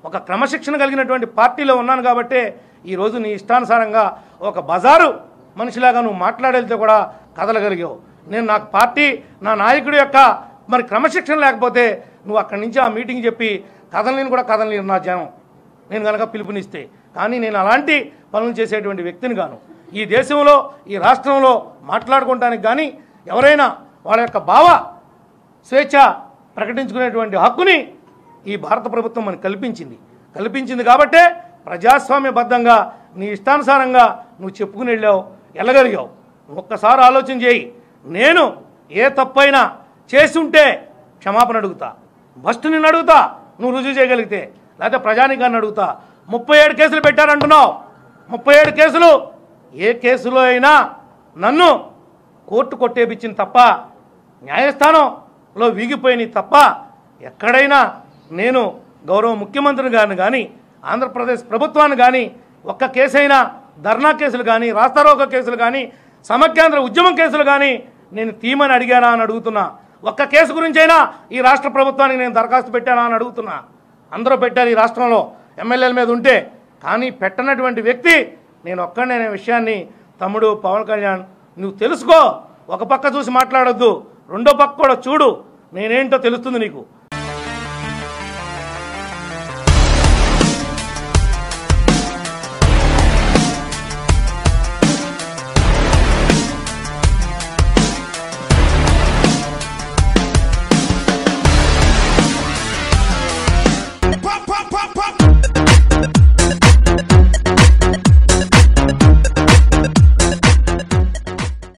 ఒక క్రమశిక్షణ కలిగినటువంటి పార్టీలో ఉన్నాను కాబట్టే ఈరోజు నీ ఇష్టానుసారంగా ఒక బజారు మనిషిలాగా నువ్వు మాట్లాడేస్తే కూడా కదలగలిగావు నేను నాకు పార్టీ నా నాయకుడి యొక్క మరి క్రమశిక్షణ లేకపోతే నువ్వు అక్కడి నుంచి ఆ మీటింగ్ చెప్పి కదలలేని కూడా కదలలేను నా జనం నేను కనుక పిలుపునిస్తే కానీ నేను అలాంటి పనులు చేసేటువంటి వ్యక్తిని గాను ఈ దేశంలో ఈ రాష్ట్రంలో మాట్లాడుకోవటానికి కానీ ఎవరైనా వాళ్ళ యొక్క భావ స్వేచ్ఛ ప్రకటించుకునేటువంటి హక్కుని ఈ భారత ప్రభుత్వం మనకు కల్పించింది కల్పించింది కాబట్టే ప్రజాస్వామ్యబద్ధంగా నీ ఇష్టానుసారంగా నువ్వు చెప్పుకుని వెళ్ళావు వెళ్ళగలిగావు ఒక్కసారి ఆలోచన చేయి నేను ఏ తప్పైనా చేసి ఉంటే క్షమాపణ అడుగుతా ఫస్ట్ నిన్ను అడుగుతా నువ్వు రుజువు చేయగలిగితే లేకపోతే ప్రజానికాన్ని అడుగుతా ముప్పై ఏడు కేసులు పెట్టారంటున్నావు ముప్పై ఏడు కేసులు ఏ కేసులో అయినా నన్ను కోర్టు కొట్టేపించింది తప్ప న్యాయస్థానంలో వీగిపోయినాయి తప్ప ఎక్కడైనా నేను గౌరవ ముఖ్యమంత్రిని గారిని కానీ ఆంధ్రప్రదేశ్ ప్రభుత్వాన్ని కానీ ఒక్క కేసైనా ధర్నా కేసులు కానీ రాస్తారోక కేసులు కానీ సమఖ్యాంధ్ర ఉద్యమం కేసులు కానీ నేను తీమని అడిగానా అని అడుగుతున్నా ఒక్క కేసు గురించైనా ఈ రాష్ట్ర ప్రభుత్వానికి నేను దరఖాస్తు పెట్టానా అని అడుగుతున్నా అందరూ పెట్టారు ఈ రాష్ట్రంలో ఎమ్మెల్యేల మీద ఉంటే కానీ పెట్టనటువంటి వ్యక్తి నేను ఒక్కడే అనే విషయాన్ని తమ్ముడు పవన్ కళ్యాణ్ నువ్వు తెలుసుకో ఒక పక్క చూసి మాట్లాడొద్దు రెండో పక్క కూడా చూడు నేనేంటో తెలుస్తుంది నీకు